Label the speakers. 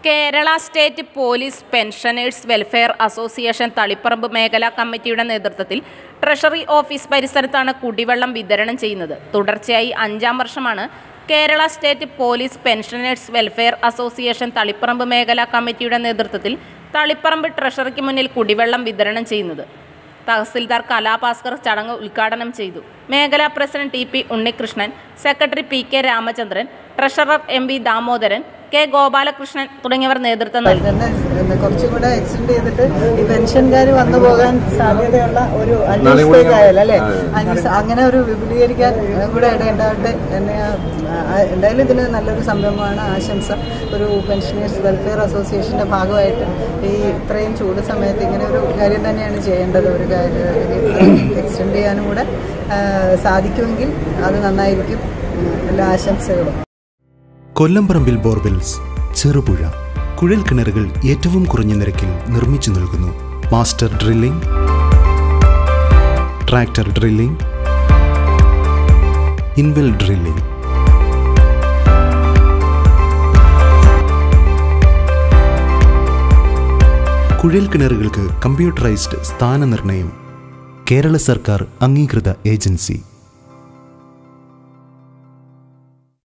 Speaker 1: Kerala state police pensioners welfare association Taliparamba മേഖലാ കമ്മിറ്റിയുടെ നേതൃത്വത്തിൽ ട്രഷറി ഓഫീസ് പരിസരത്താണ് കുടിവെള്ളം വിതരണം ചെയ്യുന്നത് തുടർച്ചയായി അഞ്ചാം വർഷമാണ് Kerala state police pensioners welfare association Taliparamba മേഖലാ കമ്മിറ്റിയുടെ നേതൃത്വത്തിൽ തളിപ്പറമ്പ് ട്രഷറിക്ക് മുന്നിൽ കുടിവെള്ളം വിതരണം ചെയ്യുന്നത് തഹസിൽദാർ കലാഭാസ്കർ ചടങ്ങ് ഉദ്ഘാടനം ചെയ്തു മേഖലാ president T P Unnikrishnan secretary P K Ramachandran treasurer M V Damodaran K Gopalakrishnan തുടങ്ങിയവർ നേതൃത്വം നൽകി
Speaker 2: തന്നെ പിന്നെ കുറച്ചും കൂടെ എക്സ്റ്റെൻഡ് ചെയ്തിട്ട് ഈ പെൻഷൻകാർ വന്നു പോകാൻ സാധ്യതയുള്ള ഒരു അന്വേഷണ അല്ലേ അന്വേഷ- അങ്ങനെ ഒരു വിപുലീകരിക്കാൻ കൂടെ ഇടയുണ്ടാവട്ടെ എന്ന് ഞാൻ, ആ, എന്തായാലും ഇതിന് നല്ലൊരു സംരംഭമാണ് ആശംസ ഒരു പെൻഷനേഴ്സ് വെൽഫെയർ അസോസിയേഷൻ്റെ ഭാഗമായിട്ട് ഈ ഇത്രയും ചൂട് സമയത്ത് ഇങ്ങനെ ഒരു കാര്യം തന്നെയാണ് ചെയ്യേണ്ടത് ഒരു കാര്യം എക്സ്റ്റെൻഡ് ചെയ്യാനും കൂടെ ആ, സാധിക്കുമെങ്കിൽ അത് നന്നായിരിക്കും എല്ലാ ആശംസകളും
Speaker 3: കൊല്ലംപറമ്പിൽ ബോർവെൽസ് ചെറുപുഴ കുഴൽ കിണറുകൾ ഏറ്റവും കുറഞ്ഞ നിരക്കിൽ നിർമ്മിച്ചു നൽകുന്നു master drilling tractor drilling in well drilling കുഴൽ കിണറുകൾക്ക് കമ്പ്യൂട്ടറൈസ്ഡ് സ്ഥാനനിർണ്ണയം കേരള സർക്കാർ അംഗീകൃത ഏജൻസി